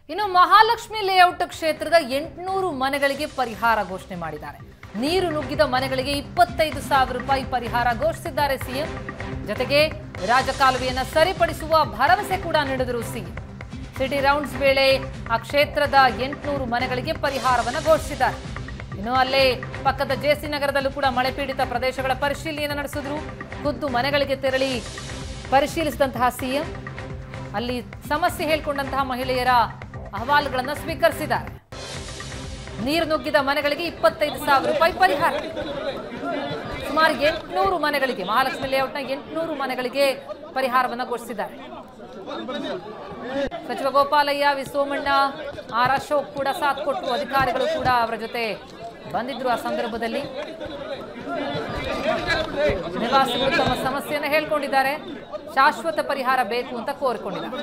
ಇನ್ನು ಮಹಾಲಕ್ಷ್ಮಿ ಲೇಔಟ್ ಕ್ಷೇತ್ರದ ಎಂಟುನೂರು ಮನೆಗಳಿಗೆ ಪರಿಹಾರ ಘೋಷಣೆ ಮಾಡಿದ್ದಾರೆ ನೀರು ನುಗ್ಗಿದ ಮನೆಗಳಿಗೆ ಇಪ್ಪತ್ತೈದು ಸಾವಿರ ರೂಪಾಯಿ ಪರಿಹಾರ ಘೋಷಿಸಿದ್ದಾರೆ ಸಿಎಂ ಜೊತೆಗೆ ರಾಜಕಾಲುವೆಯನ್ನ ಸರಿಪಡಿಸುವ ಭರವಸೆ ಕೂಡ ನೀಡಿದರು ಸಿಎಂ ಸಿಟಿ ರೌಂಡ್ಸ್ ವೇಳೆ ಆ ಕ್ಷೇತ್ರದ ಎಂಟುನೂರು ಮನೆಗಳಿಗೆ ಪರಿಹಾರವನ್ನು ಘೋಷಿಸಿದ್ದಾರೆ ಇನ್ನು ಅಲ್ಲೇ ಪಕ್ಕದ ಜೆಸಿ ನಗರದಲ್ಲೂ ಕೂಡ ಮಳೆ ಪೀಡಿತ ಪ್ರದೇಶಗಳ ಪರಿಶೀಲನೆಯನ್ನು ನಡೆಸಿದ್ರು ಖುದ್ದು ಮನೆಗಳಿಗೆ ತೆರಳಿ ಪರಿಶೀಲಿಸಿದಂತಹ ಸಿಎಂ ಅಲ್ಲಿ ಸಮಸ್ಯೆ ಹೇಳ್ಕೊಂಡಂತಹ ಮಹಿಳೆಯರ ಅಹವಾಲುಗಳನ್ನು ಸ್ವೀಕರಿಸಿದ್ದಾರೆ ನೀರು ನುಗ್ಗಿದ ಮನೆಗಳಿಗೆ ಇಪ್ಪತ್ತೈದು ಸಾವಿರ ರೂಪಾಯಿ ಪರಿಹಾರ ಸುಮಾರು ಎಂಟುನೂರು ಮನೆಗಳಿಗೆ ಮಹಾಲಕ್ಷ್ಮಿ ಲೇಔಟ್ನ ಎಂಟುನೂರು ಮನೆಗಳಿಗೆ ಪರಿಹಾರವನ್ನು ಘೋಷಿಸಿದ್ದಾರೆ ಸಚಿವ ಗೋಪಾಲಯ್ಯ ವಿ ಸೋಮಣ್ಣ ಆರ್ ಅಶೋಕ್ ಕೂಡ ಸಾಥ್ ಕೊಟ್ಟರು ಅಧಿಕಾರಿಗಳು ಕೂಡ ಅವರ ಜೊತೆ ಬಂದಿದ್ರು ಆ ಸಂದರ್ಭದಲ್ಲಿ ನಿವಾಸಿಗಳು ತಮ್ಮ ಸಮಸ್ಯೆಯನ್ನು ಹೇಳ್ಕೊಂಡಿದ್ದಾರೆ ಶಾಶ್ವತ ಪರಿಹಾರ ಬೇಕು ಅಂತ ಕೋರಿಕೊಂಡಿದ್ದಾರೆ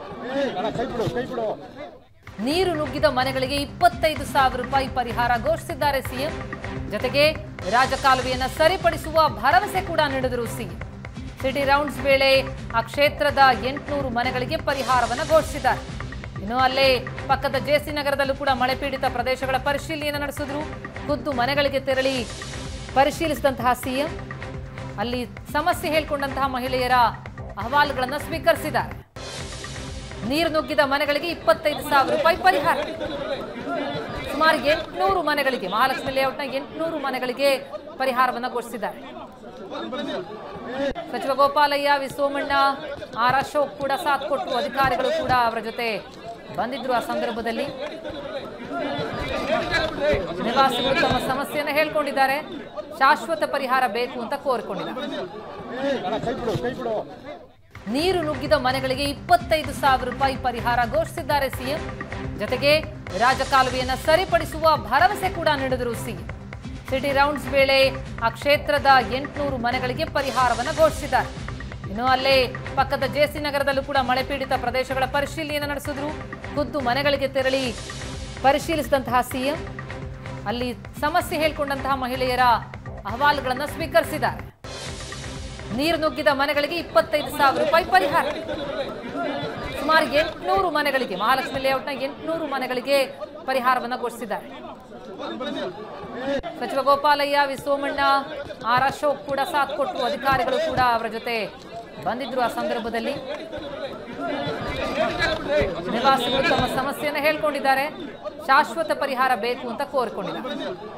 ನೀರು ನುಗ್ಗಿದ ಮನೆಗಳಿಗೆ ಇಪ್ಪತ್ತೈದು ಸಾವಿರ ರೂಪಾಯಿ ಪರಿಹಾರ ಘೋಷಿಸಿದ್ದಾರೆ ಸಿಎಂ ಜೊತೆಗೆ ರಾಜಕಾಲುವೆಯನ್ನ ಸರಿಪಡಿಸುವ ಭರವಸೆ ಕೂಡ ನೀಡಿದರು ಸಿಎಂ ಸಿಟಿ ರೌಂಡ್ಸ್ ವೇಳೆ ಆ ಕ್ಷೇತ್ರದ ಎಂಟುನೂರು ಮನೆಗಳಿಗೆ ಪರಿಹಾರವನ್ನು ಘೋಷಿಸಿದ್ದಾರೆ ಇನ್ನು ಅಲ್ಲೇ ಪಕ್ಕದ ಜೆಸಿ ನಗರದಲ್ಲೂ ಕೂಡ ಮಳೆ ಪೀಡಿತ ಪ್ರದೇಶಗಳ ಪರಿಶೀಲನೆಯನ್ನು ನಡೆಸಿದ್ರು ಖುದ್ದು ಮನೆಗಳಿಗೆ ತೆರಳಿ ಪರಿಶೀಲಿಸಿದಂತಹ ಸಿಎಂ ಅಲ್ಲಿ ಸಮಸ್ಯೆ ಹೇಳ್ಕೊಂಡಂತಹ ಮಹಿಳೆಯರ ಅಹವಾಲುಗಳನ್ನು ಸ್ವೀಕರಿಸಿದ್ದಾರೆ ನೀರು ನುಗ್ಗಿದ ಮನೆಗಳಿಗೆ ಇಪ್ಪತ್ತೈದು ಸಾವಿರ ರೂಪಾಯಿ ಪರಿಹಾರ ಸುಮಾರು ಎಂಟುನೂರು ಮನೆಗಳಿಗೆ ಮಹಾಲಕ್ಷ್ಮಿ ಲೇಔಟ್ನ ಎಂಟುನೂರು ಮನೆಗಳಿಗೆ ಪರಿಹಾರವನ್ನು ಘೋಷಿಸಿದ್ದಾರೆ ಸಚಿವ ಗೋಪಾಲಯ್ಯ ವಿ ಸೋಮಣ್ಣ ಆರ್ ಅಶೋಕ್ ಕೂಡ ಸಾಥ್ ಕೊಟ್ಟರು ಅಧಿಕಾರಿಗಳು ಕೂಡ ಅವರ ಜೊತೆ ಬಂದಿದ್ರು ಆ ಸಂದರ್ಭದಲ್ಲಿ ನಿವಾಸಿಗಳು ತಮ್ಮ ಸಮಸ್ಯೆಯನ್ನು ಹೇಳ್ಕೊಂಡಿದ್ದಾರೆ ಶಾಶ್ವತ ಪರಿಹಾರ ಬೇಕು ಅಂತ ಕೋರಿಕೊಂಡಿದ್ದಾರೆ ನೀರು ನುಗ್ಗಿದ ಮನೆಗಳಿಗೆ ಇಪ್ಪತ್ತೈದು ಸಾವಿರ ರೂಪಾಯಿ ಪರಿಹಾರ ಘೋಷಿಸಿದ್ದಾರೆ ಸಿಎಂ ಜೊತೆಗೆ ರಾಜಕಾಲುವೆಯನ್ನ ಸರಿಪಡಿಸುವ ಭರವಸೆ ಕೂಡ ನೀಡಿದರು ಸಿಎಂ ಸಿಟಿ ರೌಂಡ್ಸ್ ವೇಳೆ ಆ ಕ್ಷೇತ್ರದ ಎಂಟುನೂರು ಮನೆಗಳಿಗೆ ಪರಿಹಾರವನ್ನು ಘೋಷಿಸಿದ್ದಾರೆ ಇನ್ನು ಅಲ್ಲೇ ಪಕ್ಕದ ಜೆಸಿ ನಗರದಲ್ಲೂ ಕೂಡ ಮಳೆ ಪೀಡಿತ ಪ್ರದೇಶಗಳ ಪರಿಶೀಲನೆಯನ್ನು ನಡೆಸಿದ್ರು ಖುದ್ದು ಮನೆಗಳಿಗೆ ತೆರಳಿ ಪರಿಶೀಲಿಸಿದಂತಹ ಸಿಎಂ ಅಲ್ಲಿ ಸಮಸ್ಯೆ ಹೇಳ್ಕೊಂಡಂತಹ ಮಹಿಳೆಯರ ಅಹವಾಲುಗಳನ್ನು ಸ್ವೀಕರಿಸಿದ್ದಾರೆ ನೀರು ನುಗ್ಗಿದ ಮನೆಗಳಿಗೆ ಇಪ್ಪತ್ತೈದು ಸಾವಿರ ರೂಪಾಯಿ ಪರಿಹಾರ ಸುಮಾರು ಎಂಟುನೂರು ಮನೆಗಳಿಗೆ ಮಹಾಲಕ್ಷ್ಮಿ ಲೇಔಟ್ನ ಎಂಟುನೂರು ಮನೆಗಳಿಗೆ ಪರಿಹಾರವನ್ನು ಘೋಷಿಸಿದ್ದಾರೆ ಸಚಿವ ಗೋಪಾಲಯ್ಯ ವಿ ಸೋಮಣ್ಣ ಆರ್ ಅಶೋಕ್ ಕೂಡ ಸಾಥ್ ಕೊಟ್ಟರು ಅಧಿಕಾರಿಗಳು ಕೂಡ ಅವರ ಜೊತೆ ಬಂದಿದ್ರು ಆ ಸಂದರ್ಭದಲ್ಲಿ ನಿವಾಸಿಗಳು ತಮ್ಮ ಸಮಸ್ಯೆಯನ್ನು ಹೇಳ್ಕೊಂಡಿದ್ದಾರೆ ಶಾಶ್ವತ ಪರಿಹಾರ ಬೇಕು ಅಂತ ಕೋರಿಕೊಂಡಿದ್ದಾರೆ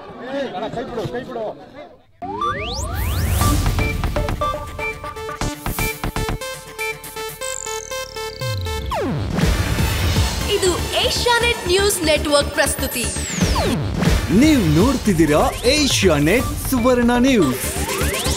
ಇದು ಏಷ್ಯಾನೆಟ್ ನ್ಯೂಸ್ ನೆಟ್ವರ್ಕ್ ಪ್ರಸ್ತುತಿ ನೀವು ನೋಡ್ತಿದ್ದೀರಾ ಏಷ್ಯಾ ನೆಟ್ ಸುವರ್ಣ ನ್ಯೂಸ್